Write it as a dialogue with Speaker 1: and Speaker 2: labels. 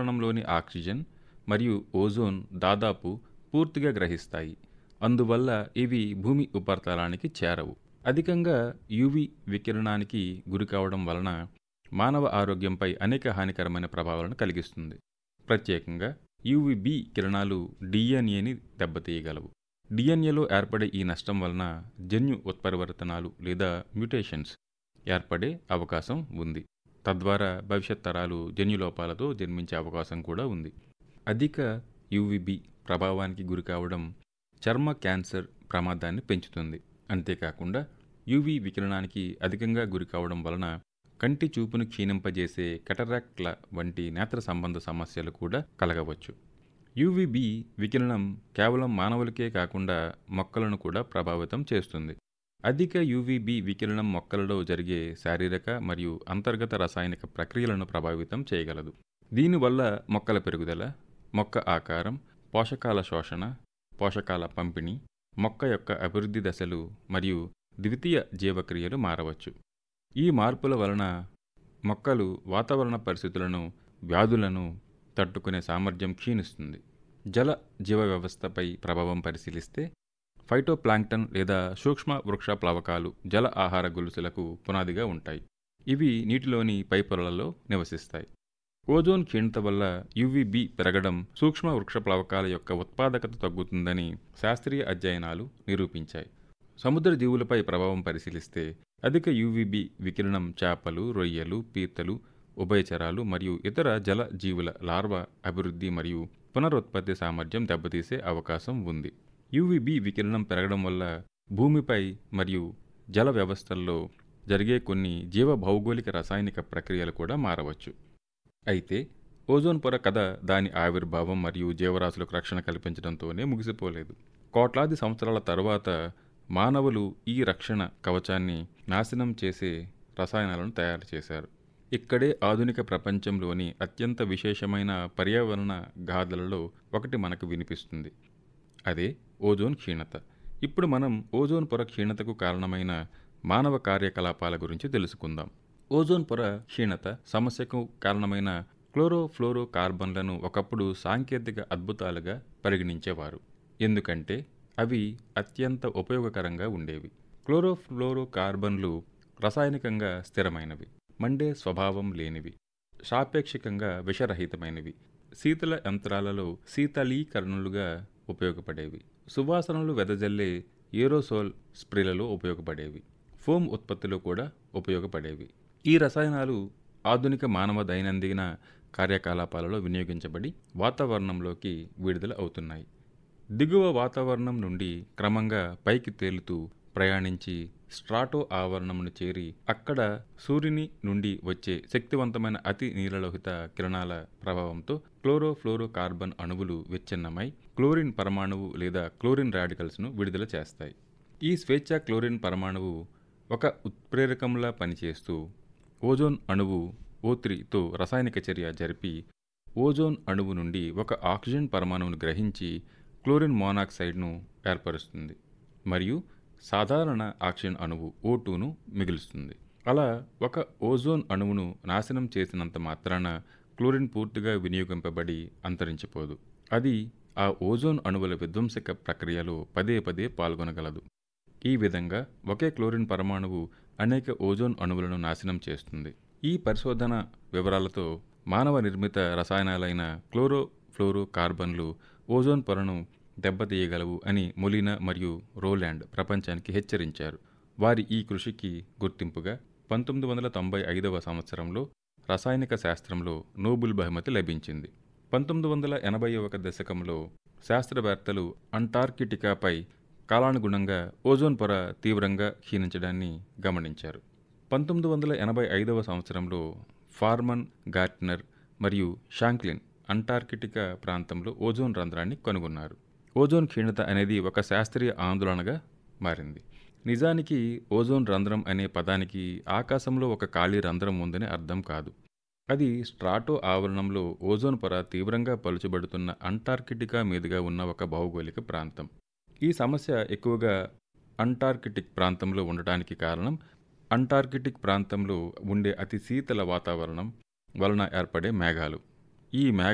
Speaker 1: వాతావరణంలోని ఆక్సిజన్ మరియు ఓజోన్ దాదాపు పూర్తిగా గ్రహిస్తాయి అందువల్ల ఇవి భూమి ఉపరితలానికి చేరవు అధికంగా యువి వికిరణానికి గురికావడం వలన మానవ ఆరోగ్యంపై అనేక హానికరమైన ప్రభావాలను కలిగిస్తుంది ప్రత్యేకంగా యువిబి కిరణాలు డిఎన్ఏని దెబ్బతీయగలవు డిఎన్ఏలో ఏర్పడే ఈ నష్టం వలన జన్యు ఉత్పరివర్తనాలు లేదా మ్యూటేషన్స్ ఏర్పడే అవకాశం ఉంది తద్వారా భవిష్యత్ తరాలు జన్యులోపాలతో జన్మించే అవకాశం కూడా ఉంది అధిక యువిబి ప్రభావానికి గురికావడం చర్మ క్యాన్సర్ ప్రమాదాన్ని పెంచుతుంది అంతేకాకుండా యువి వికిరణానికి అధికంగా గురికావడం వలన కంటి చూపును క్షీణింపజేసే కెటరాక్ట్ల వంటి నేత్ర సంబంధ సమస్యలు కూడా కలగవచ్చు యువిబి వికిరణం కేవలం మానవులకే కాకుండా మొక్కలను కూడా ప్రభావితం చేస్తుంది అధిక యువిబి వికిరణం మొక్కలలో జరిగే శారీరక మరియు అంతర్గత రసాయనిక ప్రక్రియలను ప్రభావితం చేయగలదు దీనివల్ల మొక్కల పెరుగుదల మొక్క ఆకారం పోషకాల శోషణ పోషకాల పంపిణీ మొక్క యొక్క అభివృద్ధి దశలు మరియు ద్వితీయ జీవక్రియలు మారవచ్చు ఈ మార్పుల వలన మొక్కలు వాతావరణ పరిస్థితులను వ్యాధులను తట్టుకునే సామర్థ్యం క్షీణిస్తుంది జల జీవ వ్యవస్థపై ప్రభావం పరిశీలిస్తే ఫైటోప్లాంక్టన్ లేదా సూక్ష్మ వృక్ష ప్లవకాలు జల ఆహార గొలుసులకు పునాదిగా ఉంటాయి ఇవి నీటిలోని పై పొరలలో నివసిస్తాయి ఓజోన్ క్షీణత వల్ల యువిబి పెరగడం సూక్ష్మ వృక్ష ప్లవకాల యొక్క ఉత్పాదకత తగ్గుతుందని శాస్త్రీయ అధ్యయనాలు నిరూపించాయి సముద్ర జీవులపై ప్రభావం పరిశీలిస్తే అధిక యువిబి వికిరణం చేపలు రొయ్యలు పీతలు ఉభయచరాలు మరియు ఇతర జల జీవుల లార్వా అభివృద్ధి మరియు పునరుత్పత్తి సామర్థ్యం దెబ్బతీసే అవకాశం ఉంది యువిబి వికిరణం పెరగడం వల్ల భూమిపై మరియు జల వ్యవస్థల్లో జరిగే కొన్ని జీవ భౌగోళిక రసాయనిక ప్రక్రియలు కూడా మారవచ్చు అయితే ఓజోన్ పొర కథ దాని ఆవిర్భావం మరియు జీవరాశులకు రక్షణ కల్పించడంతోనే ముగిసిపోలేదు కోట్లాది సంవత్సరాల తరువాత మానవులు ఈ రక్షణ కవచాన్ని నాశనం చేసే రసాయనాలను తయారు చేశారు ఇక్కడే ఆధునిక ప్రపంచంలోని అత్యంత విశేషమైన పర్యావరణ గాథలలో ఒకటి మనకు వినిపిస్తుంది అదే ఓజోన్ క్షీణత ఇప్పుడు మనం ఓజోన్ పొర క్షీణతకు కారణమైన మానవ కార్యకలాపాల గురించి తెలుసుకుందాం ఓజోన్ పొర క్షీణత సమస్యకు కారణమైన క్లోరోఫ్లోరో కార్బన్లను ఒకప్పుడు సాంకేతిక అద్భుతాలుగా పరిగణించేవారు ఎందుకంటే అవి అత్యంత ఉపయోగకరంగా ఉండేవి క్లోరోఫ్లోరో కార్బన్లు రసాయనికంగా స్థిరమైనవి మండే స్వభావం లేనివి సాపేక్షికంగా విషరహితమైనవి శీతల యంత్రాలలో శీతలీకరణలుగా ఉపయోగపడేవి సువాసనలు వెదజల్లే ఏరోసోల్ స్ప్రేలలో ఉపయోగపడేవి ఫోమ్ ఉత్పత్తిలో కూడా ఉపయోగపడేవి ఈ రసాయనాలు ఆధునిక మానవ దైనందిన కార్యకలాపాలలో వినియోగించబడి వాతావరణంలోకి విడుదల అవుతున్నాయి దిగువ వాతావరణం నుండి క్రమంగా పైకి తేలుతూ ప్రయాణించి స్ట్రాటో ఆవరణమును చేరి అక్కడ సూర్యుని నుండి వచ్చే శక్తివంతమైన అతి నీలలోహిత కిరణాల ప్రభావంతో క్లోరోఫ్లోరో కార్బన్ అణువులు విచ్ఛిన్నమై క్లోరిన్ పరమాణువు లేదా క్లోరిన్ రాడికల్స్ను విడుదల చేస్తాయి ఈ స్వేచ్ఛ క్లోరిన్ పరమాణువు ఒక ఉత్ప్రేరకంలా పనిచేస్తూ ఓజోన్ అణువు ఓత్రితో రసాయనిక చర్య జరిపి ఓజోన్ అణువు నుండి ఒక ఆక్సిజన్ పరమాణువును గ్రహించి క్లోరిన్ మోనాక్సైడ్ను ఏర్పరుస్తుంది మరియు సాధారణ ఆక్సిజన్ అణువు ఓ టూను మిగులుస్తుంది అలా ఒక ఓజోన్ అణువును నాశనం చేసినంత మాత్రాన క్లోరిన్ పూర్తిగా వినియోగింపబడి అంతరించిపోదు అది ఆ ఓజోన్ అణువుల విధ్వంసక ప్రక్రియలో పదే పదే పాల్గొనగలదు ఈ విధంగా ఒకే క్లోరిన్ పరమాణువు అనేక ఓజోన్ అణువులను నాశనం చేస్తుంది ఈ పరిశోధన వివరాలతో మానవ నిర్మిత రసాయనాలైన క్లోరో ఫ్లోరో కార్బన్లు ఓజోన్ పొరను దెబ్బతీయగలవు అని మొలినా మరియు రోలాండ్ ప్రపంచానికి హెచ్చరించారు వారి ఈ కృషికి గుర్తింపుగా పంతొమ్మిది వందల తొంభై ఐదవ సంవత్సరంలో రసాయనిక శాస్త్రంలో నోబుల్ బహుమతి లభించింది పంతొమ్మిది వందల ఎనభై ఒక దశకంలో శాస్త్రవేత్తలు అంటార్కిటికాపై కాలానుగుణంగా ఓజోన్ పొర తీవ్రంగా క్షీణించడాన్ని గమనించారు పంతొమ్మిది వందల ఎనభై ఐదవ సంవత్సరంలో ఫార్మన్ గార్ట్నర్ మరియు షాంక్లిన్ అంటార్కిటికా ప్రాంతంలో ఓజోన్ రంధ్రాన్ని కనుగొన్నారు ఓజోన్ క్షీణత అనేది ఒక శాస్త్రీయ ఆందోళనగా మారింది నిజానికి ఓజోన్ రంధ్రం అనే పదానికి ఆకాశంలో ఒక ఖాళీ రంధ్రం ఉందని అర్థం కాదు అది స్ట్రాటో ఆవరణంలో ఓజోన్ పొర తీవ్రంగా పలుచబడుతున్న అంటార్కిటికా మీదుగా ఉన్న ఒక భౌగోళిక ప్రాంతం ఈ సమస్య ఎక్కువగా అంటార్కిటిక్ ప్రాంతంలో ఉండటానికి కారణం అంటార్కిటిక్ ప్రాంతంలో ఉండే అతి శీతల వాతావరణం వలన ఏర్పడే మేఘాలు ఈ మేఘ